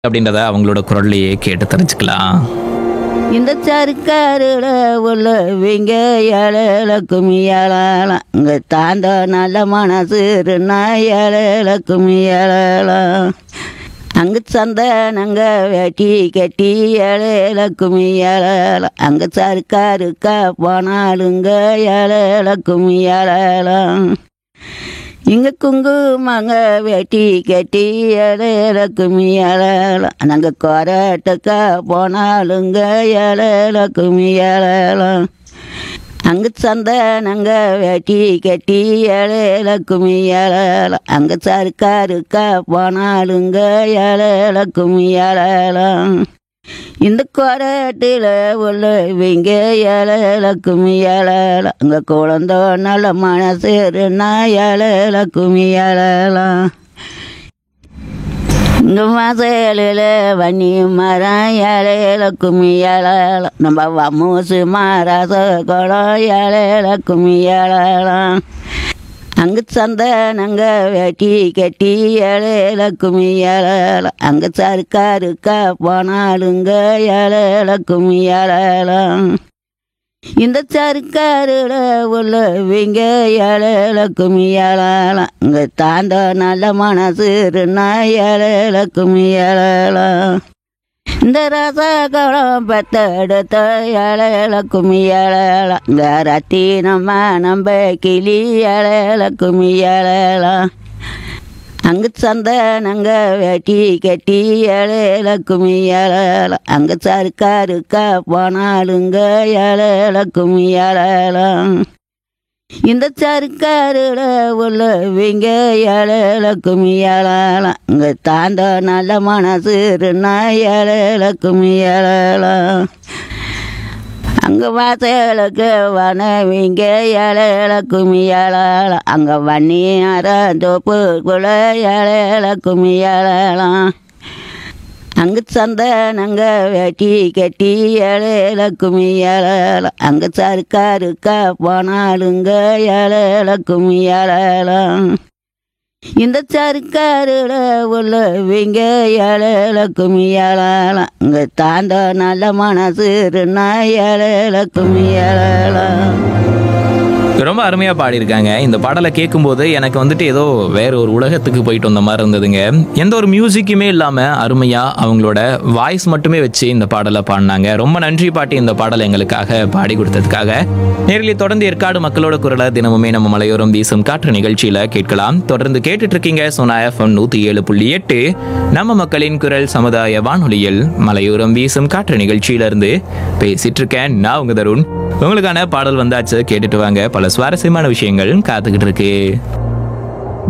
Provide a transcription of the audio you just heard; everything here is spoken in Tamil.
அப்படின்றத அவங்களோட குரல்லையே கேட்டு தெரிஞ்சுக்கலாம் இந்த சருக்காருல உள்ளவங்க ஏழல குமியலாம் இங்க தாண்ட நல்ல மனசுனா ஏழல குமியலாம் அங்கு சந்தனங்க வெட்டி கட்டி ஏழல குமியலாம் அங்க சருக்காருக்கா போனாலுங்க ஏழல குமியலாம் இங்க குங்குமங்க வெட்டி கட்டி இலையில குமி இலையலாம் நாங்கள் கொரட்டுக்கா போனாலுங்க இலையில குமி இலையலாம் அங்கு சந்தனங்க வெட்டி கட்டி இலையில குமி இலையலாம் அங்கே சருக்காருக்கா போனாலுங்க இலையில குமி இலையலாம் இந்த கொரட்டில் உள்ளவங்க ஏழல குமி ஏழலாம் அங்கே குழந்த நல்ல மனசுனா ஏழல குமி ஏழலாம் இந்த மசையில வன்னி மரம் ஏழையில குமி ஏழலாம் நம்ம வமூசு மாராச குளம் ஏழையில குமி ஏழலாம் அங்கு சந்தனங்க வெட்டி கட்டி ஏழையில குமி ஏழலாம் அங்கே சருக்காருக்கா போனாலுங்க ஏழையில குமி ஏழலாம் இந்த சருக்காருல உள்ளவங்க ஏழையில குமி ஏழலாம் இங்கே தாண்ட நல்ல மனசுனா ஏழையில குமி ஏழலாம் இந்த ரசகுளம் பெத்தெடுத்த ஏழையில குமி ஏழலாம் இந்த ரத்தினம்மா நம்ப கிளி ஏழையில குமி ஏழலாம் அங்கு சந்தனங்க வெட்டி கட்டி ஏழையில குமி ஏழலாம் அங்கே சருக்காருக்கா போனாலுங்க ஏழையில குமி ஏழலாம் இந்த சருக்காருல உள்ளவங்க ஏழையில குமி ஏழலாம் இங்கே தாண்ட நல்ல மனசுனா ஏழையில குமி ஏழலாம் அங்கே வாசலுக்கு வனவிங்க ஏழையில குமி ஏழலாம் அங்கே வன்னி தோப்புக்குள்ள ஏழையில குமி ஏழலாம் அங்கு சந்தனங்க வெட்டி கட்டி ஏழையில குமி ஏழலாம் அங்கே சருக்காருக்கா போனாலுங்க ஏழையில குமி ஏழலாம் இந்த சருக்காருல உள்ளவங்க ஏழையில குமி ஏழலாம் இங்கே தாண்ட நல்ல மனசுனா ஏழையில குமி ஏழலாம் ரொம்ப அருமையாக பாடியிருக்காங்க இந்த பாடலை கேட்கும்போது எனக்கு வந்துட்டு ஏதோ வேற ஒரு உலகத்துக்கு போயிட்டு வந்த மாதிரி இருந்ததுங்க எந்த ஒரு மியூசிக்குமே இல்லாமல் அருமையாக அவங்களோட வாய்ஸ் மட்டுமே வச்சு இந்த பாடலை பாடினாங்க ரொம்ப நன்றி பாட்டி இந்த பாடலை எங்களுக்காக பாடி கொடுத்ததுக்காக நேரில் தொடர்ந்து ஏற்காடு மக்களோட குரலை தினமுமே நம்ம மலையோரம் வீசும் காற்று நிகழ்ச்சியில் கேட்கலாம் தொடர்ந்து கேட்டுட்டு இருக்கீங்க சோனா எஃப்எம் நூற்றி ஏழு புள்ளி எட்டு நம்ம மக்களின் குரல் சமுதாய வானொலியில் மலையோரம் வீசும் காற்று நிகழ்ச்சியிலிருந்து பேசிட்டு இருக்கேன் நான் உங்க தருண் உங்களுக்கான பாடல் வந்தாச்சு கேட்டுட்டு வாங்க பல சுவாரஸ்யமான விஷயங்கள் காத்துக்கிட்டு இருக்கு